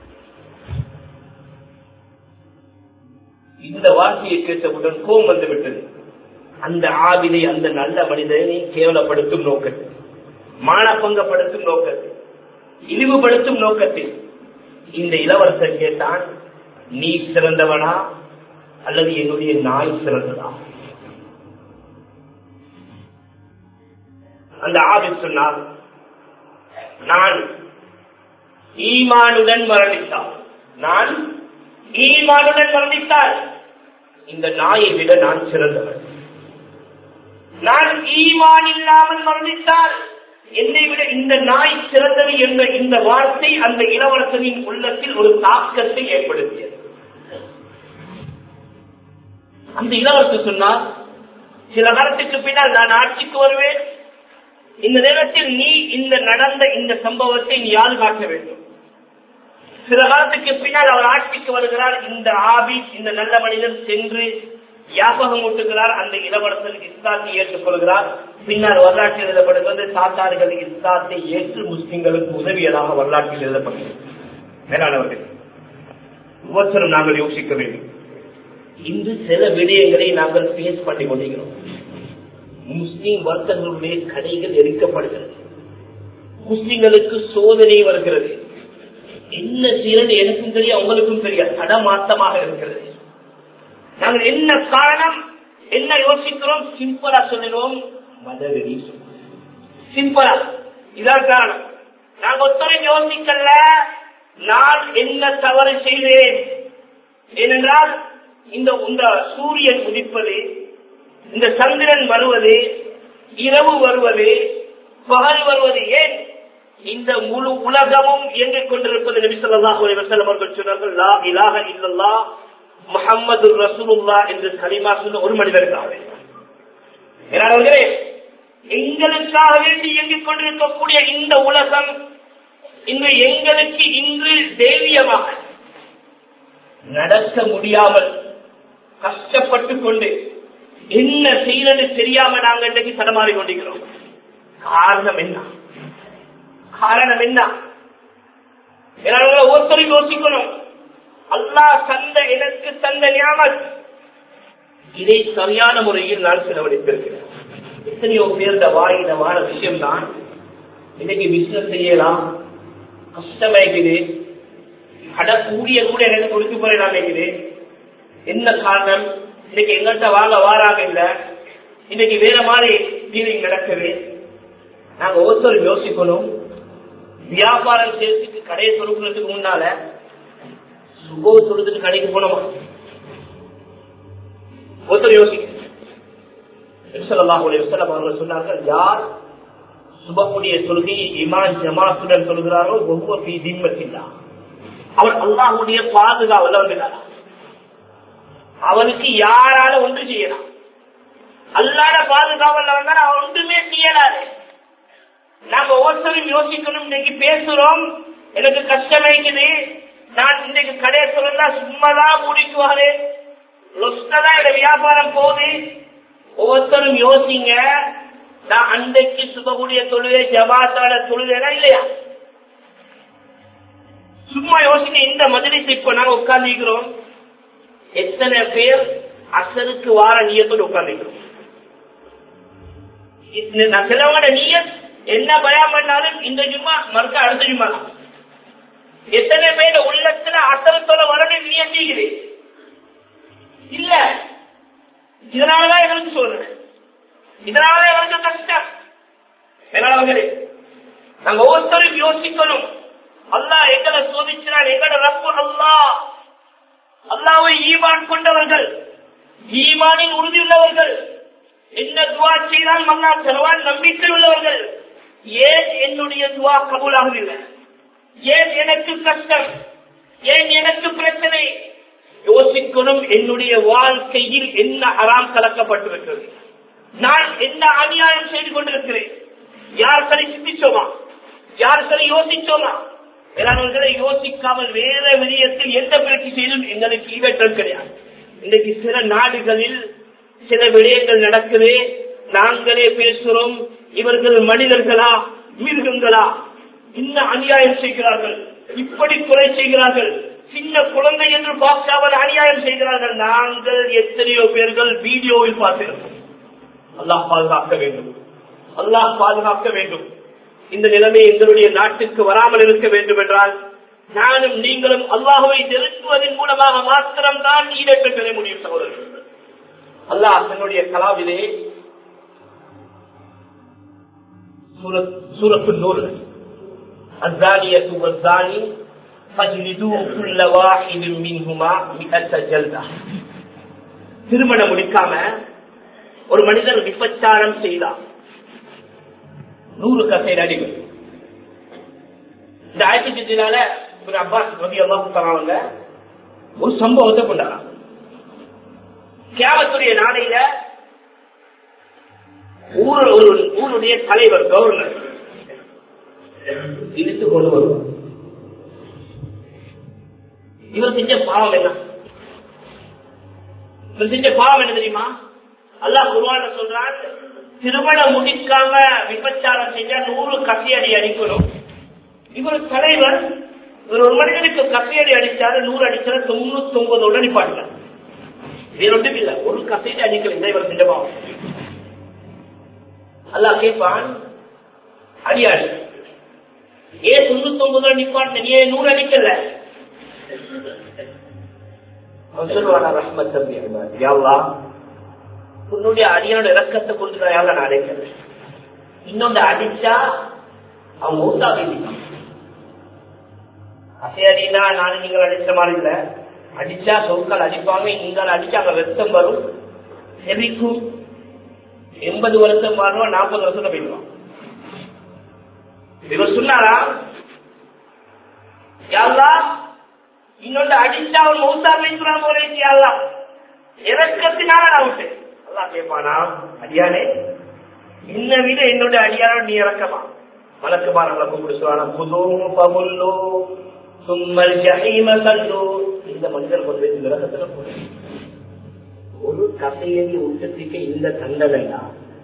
இந்த வார்த்தையை கேட்டவுடன் கோபம் வந்து விட்டது அந்த ஆவினை அந்த நல்ல மனிதனை கேவலப்படுத்தும் நோக்கத்தில் மானப்பங்கப்படுத்தும் நோக்கத்தில் இழிவுபடுத்தும் நோக்கத்தில் இந்த இளவரசர் கேட்டான் நீ சிறந்தவனா அல்லது என்னுடைய நாய் சிறந்ததா அந்த ஆவி சொன்னார் நான் ஈமானுடன் மரணித்தால் நான் ஈமானுடன் மரணித்தால் இந்த நாயை விட நான் சிறந்தவன் நான் ஈமான் இல்லாமல் மரணித்தால் என்னை விட இந்த நாய் சிறந்தது என்ற இந்த வார்த்தை அந்த இளவரசனின் உள்ளத்தில் ஒரு தாக்கத்தை ஏற்படுத்தியது அந்த இளவரசர் சொன்னார் சில காலத்துக்கு பின்னால் நான் ஆட்சிக்கு வருவேன் இந்த நேரத்தில் நீ இந்த நடந்த இந்த சம்பவத்தை நீ யாழ் காட்ட வேண்டும் சில காலத்துக்கு பின்னால் அவர் ஆட்சிக்கு வருகிறார் இந்த ஆபி இந்த நல்ல மனிதன் சென்று யாபகம் ஊட்டுகிறார் அந்த இளவரசர் இஸ்லாத்தை ஏற்றுக்கொள்கிறார் பின்னால் வரலாற்றில் எழுதப்படுகிறது சாத்தார்கள் இஸ்லாத்தை ஏற்று முஸ்லிம்களுக்கு உதவியதாக வரலாற்றில் எழுதப்படுகிறது மேலானவர்கள் ஒவ்வொருத்தரும் நாங்கள் யோசிக்க வேண்டும் இன்று சில விடயங்களை நாங்கள் பேஸ் பண்ணி கொண்டிருக்கிறோம் முஸ்லிம் வர்த்தகர்களுடைய கடைகள் எரிக்கப்படுகிறது முஸ்லிம்களுக்கு சோதனை வருகிறது என்ன செய்யறது எனக்கும் தெரியும் அவங்களுக்கும் தெரியாது தடமாத்தமாக இருக்கிறது நாங்கள் என்ன காரணம் என்ன யோசிக்கிறோம் சிம்பிளா சொல்லிடுவோம் மதவெறி சிம்பிளா இதான் காரணம் நாங்க ஒருத்தரும் யோசிக்கல நான் என்ன தவறு செய்தேன் ஏனென்றால் இந்த இந்த சூரியன் உதிப்பது இந்த சந்திரன் வருவது இரவு வருவது பகல் வருவது ஏன் இந்த முழு உலகமும் இயங்கிக் கொண்டிருப்பது நபி ஸல்லல்லாஹு அலைஹி வஸல்லம் அவர்கள் சொன்னார்கள் லா இலாஹ இல்லல்லாஹ் முஹம்மது ரசூலுல்லா என்று கலிமா சொன்ன ஒரு மனிதருக்காக அவர்களே எங்களுக்காக வேண்டி இயங்கிக் கொண்டிருக்கக்கூடிய இந்த உலகம் இன்று எங்களுக்கு இன்று தைரியமாக நடக்க முடியாமல் கஷ்டப்பட்டு கொண்டு என்ன செய்யறது தெரியாம நாங்க இன்றைக்கு தடமாறி கொண்டிருக்கிறோம் காரணம் என்ன காரணம் என்ன ஒவ்வொருத்தரும் யோசிக்கணும் அல்லாஹ் தந்த எனக்கு தந்த ஞாபகம் இதை சரியான முறையில் நான் செலவழித்திருக்கிறேன் எத்தனையோ பேருட வாயிடமான விஷயம்தான் இன்னைக்கு பிசினஸ் செய்யலாம் கஷ்டமாக்குது அட கூடிய கூட எனக்கு கொடுத்து போறேன் நினைக்குது என்ன காரணம் இன்னைக்கு எங்கள்கிட்ட வாங்க வாராங்க இல்ல இன்னைக்கு வேற மாதிரி டீலிங் நடக்குது நாங்க ஒவ்வொருத்தரும் யோசிக்கணும் வியாபாரம் செய்யறதுக்கு கடையை சொல்றதுக்கு முன்னால சுபோ சொல்றதுக்கு கடைக்கு போனோமா ஒருத்தர் யோசிக்க அவர்கள் சொன்னார்கள் யார் சுபமுடைய தொழுகையை இமான் ஜமாத்துடன் சொல்கிறாரோ ஒவ்வொரு திம்மத்தில்லா அவர் அல்லாஹுடைய பாதுகாவல் வந்துட்டாரா அவனுக்கு யாரால ஒன்று செய்யலாம் அல்லாத பாதுகாவல் வந்தா அவன் ஒன்றுமே செய்யலாது நாம ஒவ்வொருத்தரும் யோசிக்கணும் இன்னைக்கு பேசுறோம் எனக்கு கஷ்டமைக்குது நான் இன்னைக்கு கடையை சொல்லா சும்மாதான் மூடிக்குவாரு லொஸ்டதான் இந்த வியாபாரம் போகுது ஒவ்வொருத்தரும் யோசிங்க நான் அன்றைக்கு சுபகுடைய தொழுகை ஜமாத்தான தொழுகைனா இல்லையா சும்மா யோசிக்க இந்த மதுரைக்கு இப்ப நாங்க உட்கார்ந்துக்கிறோம் எத்தனை பேர் அசருக்கு வார நீயத்தோடு உட்கார்ந்துக்கிறோம் நான் சிலவங்க நீயத் என்ன பயம் பண்ணாலும் இந்த ஜும்மா மறுக்க அடுத்த ஜும்மா தான் எத்தனை பேர் உள்ளத்துல அசரத்தோட வரணும் நீயத்தீங்குது இல்ல இதனாலதான் எங்களுக்கு சொல்றேன் இதனாலதான் எங்களுக்கு கஷ்டம் மேலாளர்களே நாங்க ஒவ்வொருத்தரும் யோசிக்கணும் அல்லா எங்களை சோதிச்சான் எங்களோட ரப்பு அல்லா அல்லாவை ஈமான் கொண்டவர்கள் ஈமானின் உறுதியுள்ளவர்கள் என்ன துவா செய்தால் மல்லா தருவான் நம்பிக்கை உள்ளவர்கள் ஏன் என்னுடைய துவா கபூலாகவில்லை ஏன் எனக்கு கஷ்டம் ஏன் எனக்கு பிரச்சனை யோசிக்கணும் என்னுடைய வாழ்க்கையில் என்ன அறாம் கலக்கப்பட்டிருக்கிறது நான் என்ன அநியாயம் செய்து கொண்டிருக்கிறேன் யார் சரி சிந்திச்சோமா யார் சரி யோசிச்சோமா வேளாண்களை யோசிக்காமல் வேற விடயத்தில் எந்த பிரச்சனை செய்தும் எங்களுக்கு ஈவெட்டல் கிடையாது இன்றைக்கு சில நாடுகளில் சில விடயங்கள் நடக்குது நாங்களே பேசுறோம் இவர்கள் மனிதர்களா மிருகங்களா இன்ன அநியாயம் செய்கிறார்கள் இப்படி கொலை செய்கிறார்கள் சின்ன குழந்தை என்று பார்க்காமல் அநியாயம் செய்கிறார்கள் நாங்கள் எத்தனையோ பேர்கள் வீடியோவில் பார்த்திருக்கோம் அல்லாஹ் பாதுகாக்க வேண்டும் அல்லாஹ் பாதுகாக்க வேண்டும் இந்த நிலைமை எங்களுடைய நாட்டுக்கு வராமல் இருக்க வேண்டும் என்றால் நானும் நீங்களும் அல்லாஹுவை நெருங்குவதன் மூலமாக மாத்திரம்தான் ஈடேற்ற பெற முடியும் சகோதரர்கள் அல்லாஹ் தன்னுடைய கலாவிலே சூரத்து நூறு الزانية والزاني فاجلدوا كل واحد منهما مئة جلدة திருமணம் முடிக்காம ஒரு மனிதர் விபச்சாரம் செய்தார் நூறு கசையில் அடிக்கும் இந்த ஆயிரத்தி சித்தினால ஒரு அப்பாஸ் ரவி அல்லாஹ் தராங்க ஒரு சம்பவத்தை கொண்டாடுறாங்க கேவத்துடைய நாளையில ஊர் ஒரு ஊருடைய தலைவர் கவர்னர் இழுத்து கொண்டு வருவார் இவர் செஞ்ச பாவம் என்ன இவர் செஞ்ச பாவம் என்ன தெரியுமா அல்லாஹ் குருவான சொல்றான் திருமணம் முடிக்காம விபச்சாரம் செஞ்சா நூறு கசையடி அடிக்கணும் இவர் தலைவர் இவர் ஒரு மனிதனுக்கு கசையடி அடிச்சாரு நூறு அடிச்சாரு தொண்ணூத்தி ஒன்பதோட நிப்பாட்டினார் வேற ஒன்றும் இல்ல ஒரு கசையடி அடிக்கல இந்த இவர் செஞ்ச பாவம் அல்லாஹ் கேட்பான் அடியாடி ஏன் தொண்ணூத்தி ஒன்பதுல நிப்பாட்டின நீ ஏன் நூறு அடிக்கல அவன் சொல்லுவானா ரஹ்மத் தம்பி யாவா உன்னுடைய அடியோட இறக்கத்தை கொண்டு தான் நான் அடைக்கிறேன் இன்னொன்று அடிச்சா அவன் மூத்தா வீதிக்கான் அசையடினா நானும் நீங்கள் அடிச்ச மாதிரி இல்ல அடிச்சா சொற்கள் அடிப்பாங்க நீங்கள் அடிச்சா அங்க ரத்தம் வரும் செவிக்கும் எண்பது வருஷம் மாறுவோம் நாற்பது வருஷம் போயிடுவான் இவர் சொன்னாரா யாரா இன்னொன்று அடிச்சா அவன் மௌசா வைக்கிறான் போல யாரா இறக்கத்தினால நான் விட்டேன் அல்லா கேட்பானா அடியானே என்ன விட என்னோட அடியானோட நீ இறக்கமா மலக்குமா நம்மளை கூப்பிட்டு சொல்லுவானா புதும் பகுல்லோ சும்மல் ஜஹீம கல்லோ இந்த மனிதர் கொண்டு போய் நரகத்துல போடு ஒரு கசையடி உச்சத்துக்கு இந்த தண்டனையா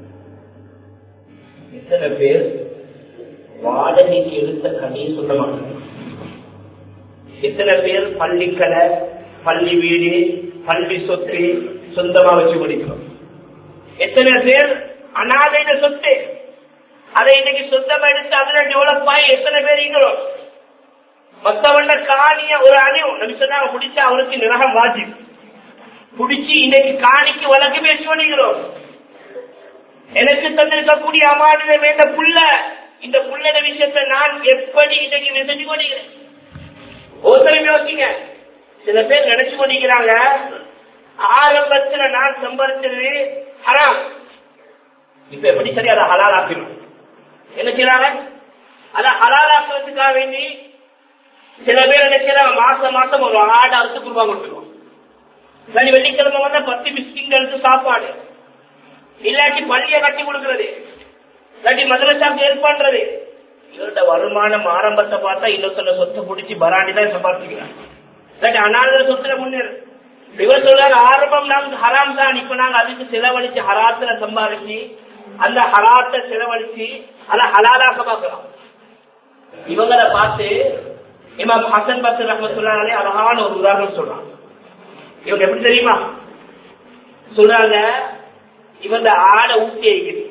எத்தனை பேர் வாடகைக்கு எடுத்த கதையை சொல்ல மாட்டாங்க எத்தனை பேர் பள்ளிக்கடை பள்ளி வீடு பள்ளி சொத்து சொந்தமா வச்சு குடிக்கிறோம் எத்தனை பேர் அனாதையில சொத்து அதை இன்னைக்கு சொந்தமா எடுத்து அதுல டெவலப் ஆகி எத்தனை பேர் இருக்கிறோம் மத்தவண்ட காணிய ஒரு அணி நபி சொன்னாங்க பிடிச்சா அவருக்கு நிரகம் வாஜி பிடிச்சி இன்னைக்கு காணிக்கு வழக்கு பேசி பண்ணிக்கிறோம் எனக்கு தந்திருக்கக்கூடிய அமானித வேண்ட புள்ள இந்த புள்ளட விஷயத்தை நான் எப்படி இன்னைக்கு விசைச்சு கொண்டிருக்கிறேன் ஒருத்தரும் யோசிங்க சில பேர் நினைச்சு கொண்டிருக்கிறாங்க ஆரம்பத்துல நான் சம்பாதிச்சது ஹராம் இப்ப எப்படி சரி அதை ஹலால் ஆக்கணும் என்ன செய்யறாங்க அதை ஹலால் ஆக்குறதுக்காக வேண்டி சில பேர் என்ன செய்யறாங்க மாசம் மாசம் ஒரு ஆடு அறுத்து குருவா கொடுத்துருவோம் இல்லாட்டி வெள்ளிக்கிழமை வந்தா பத்து பிஸ்கிங் எடுத்து சாப்பாடு இல்லாட்டி பள்ளிய கட்டி கொடுக்கறது இல்லாட்டி மதரசாக்கு ஹெல்ப் பண்றது இவர்கிட்ட வருமானம் ஆரம்பத்தை பார்த்தா இன்னொருத்தர சொத்தை பிடிச்சி பராண்டி தான் சம்பாதிச்சுக்கிறாங்க இல்லாட்டி அனாத சொத்துல முன்னேறு இவர் சொல்றாரு ஆரம்பம் நாங்க ஹராம் தான் இப்ப நாங்க அதுக்கு செலவழிச்சு ஹராத்துல சம்பாதிச்சு அந்த ஹராத்தை செலவழிச்சு அதை ஹலாலாக்க பார்க்கலாம் இவங்களை பார்த்து இமாம் ஹசன் பத்து ரஹமத்துல்லாலே அழகான ஒரு உதாரணம் சொல்றாங்க இவங்க எப்படி தெரியுமா சொல்றாங்க இவங்க ஆடை ஊத்தி அடிக்குது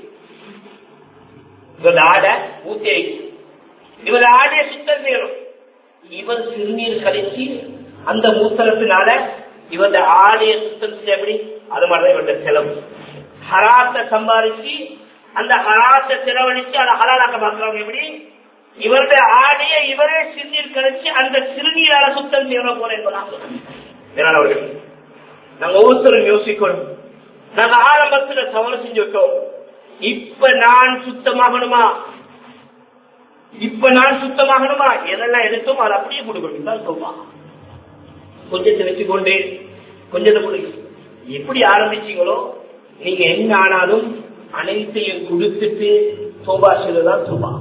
இவங்க ஆடை ஊத்தி அடிக்குது இவர் ஆடையை சுத்தம் செய்யணும் இவர் சிறுநீர் கழிச்சு அந்த மூத்தரத்தினால இவங்க ஆடையை சுத்தம் செய்ய எப்படி அது மாதிரிதான் இவங்க செலவு ஹராத்தை சம்பாதிச்சு அந்த ஹராத்தை செலவழிச்சு அதை ஹலாலாக்க பார்க்கிறவங்க எப்படி இவருடைய ஆடையை இவரே சிறுநீர் கழிச்சு அந்த சிறுநீரால சுத்தம் செய்யணும் போல என்பதாக அவர்கள் நாங்க ஒவ்வொருத்தரும் யோசிக்கணும் நாங்க ஆரம்பத்துல தவறு செஞ்சு விட்டோம் இப்ப நான் சுத்தமாகணுமா இப்ப நான் சுத்தமாகணுமா எதெல்லாம் எடுத்தோம் அதை அப்படியே கொடுக்கணும் தான் சொல்லுவா கொஞ்சத்தை வச்சுக்கொண்டு கொஞ்சத்தை கொடுங்க எப்படி ஆரம்பிச்சீங்களோ நீங்க என்ன ஆனாலும் அனைத்தையும் கொடுத்துட்டு சோபா செய்யறதுதான் சோபா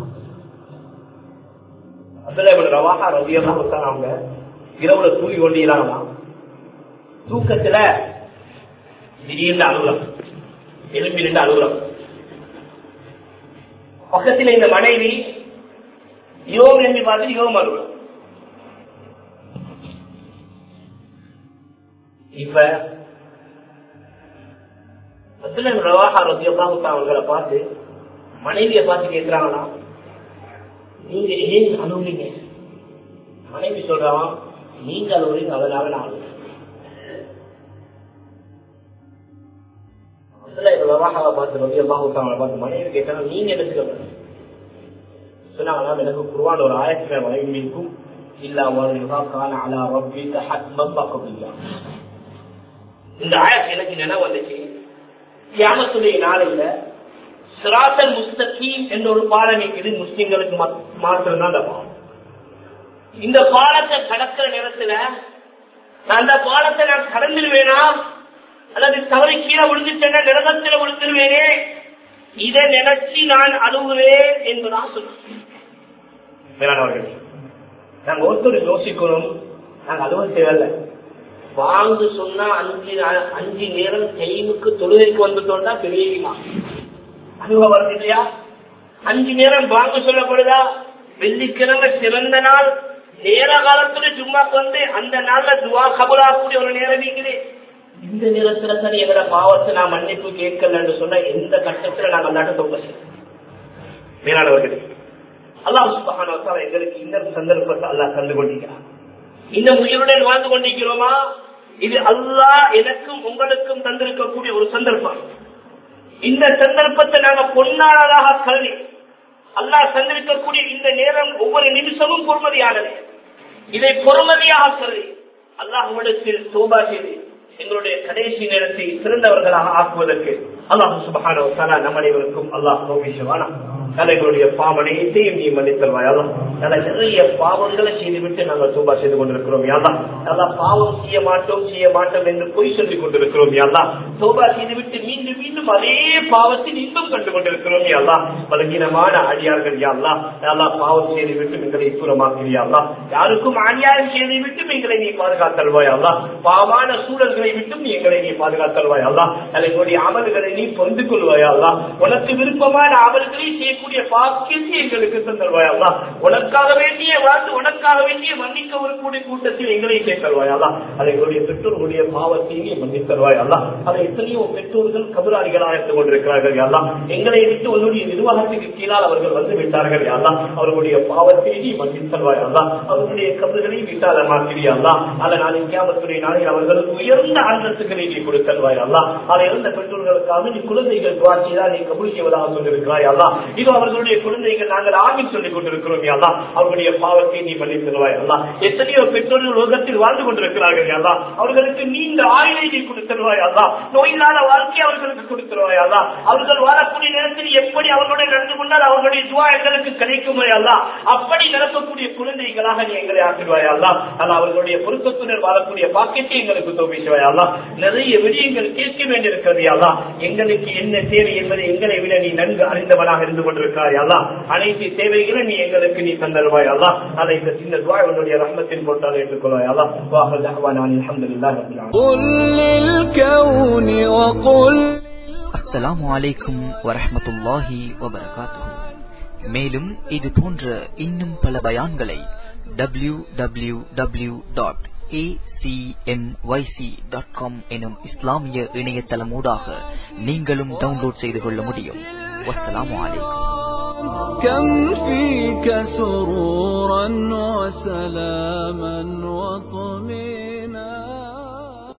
அதுல ரவாகா ரவியெல்லாம் விட்டாங்க அவங்க இரவுல தூங்கி கொண்டீங்களாம் தூக்கத்துல திடீர்னு அலுவலம் எலும்பி நின்று அலுவலம் பக்கத்துல இந்த மனைவி யோகம் எம்பி பார்த்து யோகம் அலுவலம் இப்ப ரவாஹா ரத்தியல்லாஹு அவங்களை பார்த்து மனைவியை பார்த்து கேட்கிறாங்களா நீங்க ஏன் அழுகுறீங்க மனைவி சொல்றான் நீங்க அழுகுறீங்க அதனால நான் அழுகுறேன் விவாகாவை பார்த்து ரவி அல்லாஹூத்தாங்களை பார்த்து மனைவி கேட்டாங்க நீங்க என்ன சொல்ல சொன்னாங்களா எனக்கு குருவான் ஒரு ஆயிரத்தி வரைக்கும் இல்லா கான அலா ரப்பி ஹத்மம் பக்கபில்லா இந்த ஆயத்து எனக்கு நினைவு வந்துச்சு தியானத்துடைய நாளையில சிராசல் முஸ்தகீம் என்ற ஒரு பாலம் இருக்குது முஸ்லிம்களுக்கு மாத்திரம் தான் அந்த பாலம் இந்த பாலத்தை கடக்கிற நேரத்துல நான் அந்த பாலத்தை நான் கடந்துருவேனா அல்லது தவறி கீழே விழுந்துட்டேன்னா நிரகத்தில் விழுந்துருவேனே இதை நினைச்சு நான் அழுகுவேன் என்பதான் சொல்றேன் நாங்க ஒருத்தர் யோசிக்கணும் நாங்க அழுவ தேவையில்லை வாங்கு சொன்னா அஞ்சு அஞ்சு நேரம் டைமுக்கு தொழுகைக்கு வந்துட்டோம்னா பெரியமா அனுபவம் வருது இல்லையா அஞ்சு நேரம் வாங்க சொல்லப்படுதா வெள்ளிக்கிழமை சிறந்த நாள் நேர காலத்துல சும்மா வந்து அந்த நாள்ல துவா கபலாக்கூடிய ஒரு நேரம் இருக்குது இந்த நேரத்துல சரி எங்களோட பாவத்தை நான் மன்னிப்பு கேட்கலன்னு சொன்ன எந்த கட்டத்துல நாங்கள் அல்லாட்ட தொங்க மேலானவர்களே அல்லாஹ் சுபஹான எங்களுக்கு இந்த சந்தர்ப்பத்தை அல்லாஹ் தந்து கொண்டிருக்கிறார் இந்த உயிருடன் வாழ்ந்து கொண்டிருக்கிறோமா இது அல்லாஹ் எனக்கும் உங்களுக்கும் தந்திருக்கக்கூடிய ஒரு சந்தர்ப்பம் இந்த சந்தர்ப்பத்தை நாங்க பொன்னானதாக கருதி அல்லாஹ் தந்திருக்கக்கூடிய இந்த நேரம் ஒவ்வொரு நிமிஷமும் பொறுமதியானது இதை பொறுமதியாக கருதி அல்லாஹ்விடத்தில் சோபா செய்து எங்களுடைய கடைசி நேரத்தை சிறந்தவர்களாக ஆக்குவதற்கு அல்லாஹ் சுபகான நம் அனைவருக்கும் அல்லாஹ் நோபிஷவானா எங்களுடைய பாவனையத்தையும் நீ மன்னித்தல்வாய் அல்லா நிறைய பாவங்களை செய்துவிட்டு நாங்கள் சோபா செய்து கொண்டிருக்கிறோம் யாதா நல்லா பாவம் செய்ய மாட்டோம் செய்ய மாட்டோம் என்று பொய் சொல்லிக் கொண்டிருக்கிறோம் யாதா சோபா செய்துவிட்டு மீண்டும் மீண்டும் அதே பாவத்தில் இன்னும் கண்டு கொண்டிருக்கிறோம் யாதா பலகீனமான அடியார்கள் யாழ்லா யாரா பாவம் செய்துவிட்டு எங்களை தூரமாக்கிறியாள்லா யாருக்கும் அநியாயம் செய்துவிட்டும் எங்களை நீ பாதுகாத்தல்வாய் அல்லா பாவமான சூழல்களை விட்டும் நீ எங்களை நீ பாதுகாத்தல்வாய் அல்லா எங்களுடைய அமல்களை நீ பொந்து கொள்வாய் அல்லா உனக்கு விருப்பமான அமல்களை செய்ய செய்யக்கூடிய பாக்கியத்தை எங்களுக்கு தந்தல்வாய் அல்லா உனக்காக வேண்டிய வாழ்த்து உனக்காக வேண்டிய மன்னிக்க வரக்கூடிய கூட்டத்தில் எங்களை சேர்த்தல்வாய் அல்லா அதை எங்களுடைய பெற்றோர்களுடைய பாவத்தையே மன்னித்தருவாய் அல்லா அதை எத்தனையோ பெற்றோர்கள் கபராளிகளாக இருந்து கொண்டிருக்கிறார்கள் அல்லா எங்களை விட்டு உன்னுடைய நிர்வாகத்துக்கு கீழால் அவர்கள் வந்து விட்டார்கள் அல்லா அவர்களுடைய பாவத்தை நீ மன்னித்தல்வாய் அல்லா அவர்களுடைய கபறுகளை விட்டால மாற்றியா அல்லா அதை நான் கியாமத்துடைய நாளில் அவர்களுக்கு உயர்ந்த அந்தஸ்துகளை நீ கொடுத்தல்வாய் அல்லா அதை இருந்த பெற்றோர்களுக்காக நீ குழந்தைகள் துவாட்சிதான் நீ கபுல் செய்வதாக சொல்லியிருக்கிறாய் அல்லா இது அவர்களுடைய குழந்தைகள் நாங்கள் ஆமின் சொல்லிக் கொண்டிருக்கிறோம் அல்லா அவர்களுடைய பாவத்தை நீ மன்னித்தல்வாய் அல்லா எத்தனையோ பெற்றோர்கள் உலகத்தில் வாழ்ந்து கொண்டிருக்கிறார்கள் அல்லா அவர்களுக்கு நீண்ட ஆயுளை நீ கொடுத்தருவாய் அல்லா நோயில்லாத வாழ்க்கை அவர்களுக்கு கொடுத்துருவாய் அல்லா அவர்கள் வாழக்கூடிய நேரத்தில் எப்படி அவர்களுடைய நடந்து கொண்டால் அவர்களுடைய துவா எங்களுக்கு கிடைக்கும் அல்லா அப்படி நடக்கக்கூடிய குழந்தைகளாக நீ எங்களை ஆக்கிடுவாய் அல்லா அல்ல அவர்களுடைய பொருத்தத்துடன் வாழக்கூடிய பாக்கியத்தை எங்களுக்கு தோப்பிச்சுவாய் அல்லா நிறைய விடயங்கள் கேட்க வேண்டியிருக்கிறது அல்லா எங்களுக்கு என்ன தேவை என்பதை எங்களை விட நீ நன்கு அறிந்தவனாக இருந்து கொண்டிருக்கிறாய் அல்லா அனைத்து தேவைகளை நீ எங்களுக்கு நீ தந்தருவாய் அல்லா அதை இந்த சின்ன துவா உன்னுடைய ரஹ்மத்தின் போட்டால் ஏற்றுக்கொள்வாய் அல்லா வாஹல் தஹ்வானா அல்ஹம்துலில்லாஹி ரப்பில் ஆலமீன் قل للكون وقل அஸ்ஸலாமு அலைக்கும் வரஹ்மத்துல்லாஹி வபரகாத்துஹு மேலும் இது போன்ற இன்னும் பல பயான்களை W W W dot dot com எனும் இஸ்லாமிய இணையதளமூடாக நீங்களும் டவுன்லோட் செய்து கொள்ள முடியும் வஸ்ஸலாமு அலைக்கும் كم فيك سرورا وسلاما وطمئنا